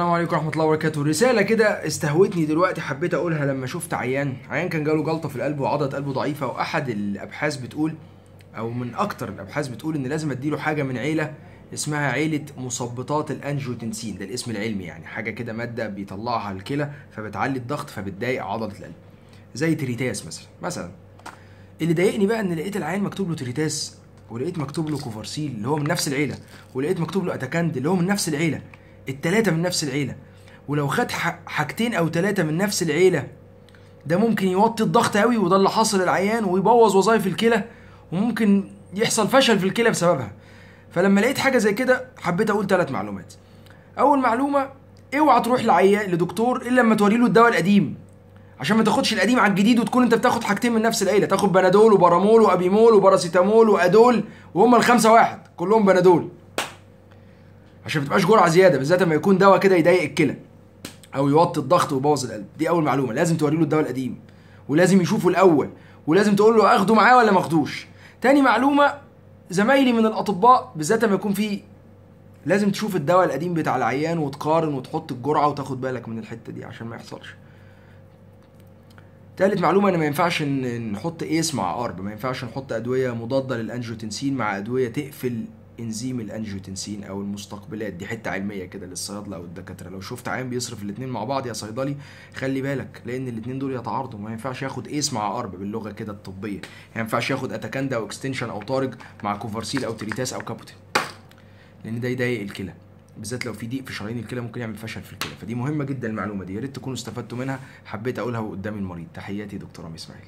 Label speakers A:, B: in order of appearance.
A: السلام عليكم ورحمة الله وبركاته رسالة كده استهوتني دلوقتي حبيت أقولها لما شفت عيان عيان كان جاله جلطة في القلب وعضلة قلبه ضعيفة وأحد الأبحاث بتقول أو من أكتر الأبحاث بتقول إن لازم أديله حاجة من عيلة اسمها عيلة مثبطات الأنجيوتنسين ده الاسم العلمي يعني حاجة كده مادة بيطلعها الكلى فبتعلي الضغط فبتضايق عضلة القلب زي تريتاس مثلا مثلا اللي ضايقني بقى ان لقيت العيان مكتوب له تريتاس ولقيت مكتوب له كوفارسيل اللي هو من نفس العيله ولقيت مكتوب له اتاكاند اللي هو من نفس العيله التلاته من نفس العيله ولو خد ح- حاجتين او ثلاثه من نفس العيله ده ممكن يوطي الضغط قوي وده اللي حاصل العيان ويبوظ وظائف الكلى وممكن يحصل فشل في الكلى بسببها فلما لقيت حاجه زي كده حبيت اقول ثلاث معلومات اول معلومه اوعى تروح لعيان لدكتور الا لما توري له الدواء القديم عشان ما تاخدش القديم على الجديد وتكون انت بتاخد حاجتين من نفس العيله تاخد بنادول وبارامول وابيمول وباراسيتامول وادول وهم الخمسه واحد كلهم بنادول عشان ما تبقاش جرعه زياده بالذات لما يكون دواء كده يضايق الكلى او يوطي الضغط ويبوظ القلب دي اول معلومه لازم توري له الدواء القديم ولازم يشوفه الاول ولازم تقول له اخده معاه ولا ما اخدوش تاني معلومه زمايلي من الاطباء بالذات لما يكون في لازم تشوف الدواء القديم بتاع العيان وتقارن وتحط الجرعه وتاخد بالك من الحته دي عشان ما يحصلش تالت معلومة ان ما ينفعش ان نحط ايس مع ارب ما ينفعش نحط ادوية مضادة للانجيوتنسين مع ادوية تقفل انزيم الانجيوتنسين او المستقبلات دي حتة علمية كده للصيادلة او الدكاترة لو شفت عيان بيصرف الاتنين مع بعض يا صيدلي خلي بالك لان الاتنين دول يتعارضوا ما ينفعش ياخد ايس مع ارب باللغة كده الطبية ما ينفعش ياخد اتاكاندا او اكستنشن او طارج مع كوفارسيل او تريتاس او كابوتين لان ده يضايق الكلى بالذات لو في ضيق في شرايين الكلى ممكن يعمل فشل في الكلى فدي مهمه جدا المعلومه دي يا ريت تكونوا استفدتوا منها حبيت اقولها قدام المريض تحياتي دكتور رامي اسماعيل